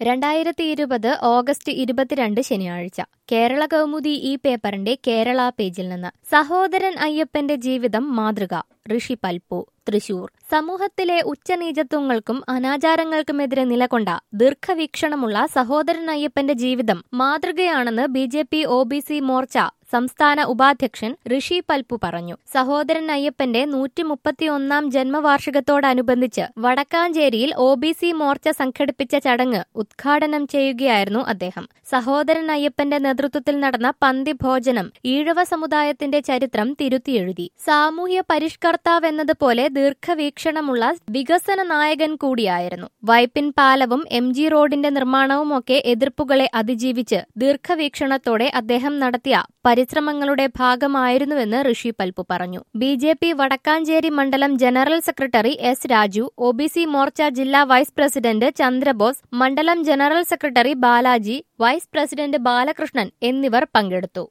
രണ്ടായിരത്തി ഇരുപത് ഓഗസ്റ്റ് ഇരുപത്തിരണ്ട് ശനിയാഴ്ച കേരള കൗമുദി ഈ പേപ്പറിന്റെ കേരള പേജിൽ നിന്ന് സഹോദരൻ അയ്യപ്പന്റെ ജീവിതം മാതൃക ഋഷി പൽപ്പു തൃശൂർ സമൂഹത്തിലെ ഉച്ചനീചത്വങ്ങൾക്കും അനാചാരങ്ങൾക്കുമെതിരെ നിലകൊണ്ട ദീർഘവീക്ഷണമുള്ള സഹോദരൻ അയ്യപ്പന്റെ ജീവിതം മാതൃകയാണെന്ന് B J P O B C Morcha സംസ്ഥാന ഉപാധ്യക്ഷൻ ഋഷി പൽപ്പു പറഞ്ഞു സഹോദരൻ അയ്യപ്പന്റെ നൂറ്റി മുപ്പത്തിയൊന്നാം ജന്മവാർഷികത്തോടനുബന്ധിച്ച് വടക്കാഞ്ചേരിയിൽ ഒ ബി സി മോർച്ച സംഘടിപ്പിച്ച ചടങ്ങ് ഉദ്ഘാടനം ചെയ്യുകയായിരുന്നു അദ്ദേഹം സഹോദരൻ അയ്യപ്പന്റെ നേതൃത്വത്തിൽ നടന്ന പന്തി ഭോജനം ഈഴവ സമുദായത്തിന്റെ ചരിത്രം തിരുത്തിയെഴുതി സാമൂഹ്യ പരിഷ്കർത്താവെന്നതുപോലെ ദീർഘവീക്ഷണമുള്ള വികസന നായകൻ കൂടിയായിരുന്നു വൈപ്പിൻ പാലവും എം ജി റോഡിന്റെ നിർമ്മാണവുമൊക്കെ എതിർപ്പുകളെ അതിജീവിച്ച് ദീർഘവീക്ഷണത്തോടെ അദ്ദേഹം നടത്തിയ പരിശ്രമങ്ങളുടെ ഭാഗമായിരുന്നുവെന്ന് ഋഷി പൽപ്പു പറഞ്ഞു ബി ജെ പി വടക്കാഞ്ചേരി മണ്ഡലം general secretary S Raju O B C Morcha ജില്ലാ വൈസ് പ്രസിഡന്റ് ചന്ദ്രബോസ് മണ്ഡലം general secretary Balaji vice president Balakrishnan എന്നിവർ പങ്കെടുത്തു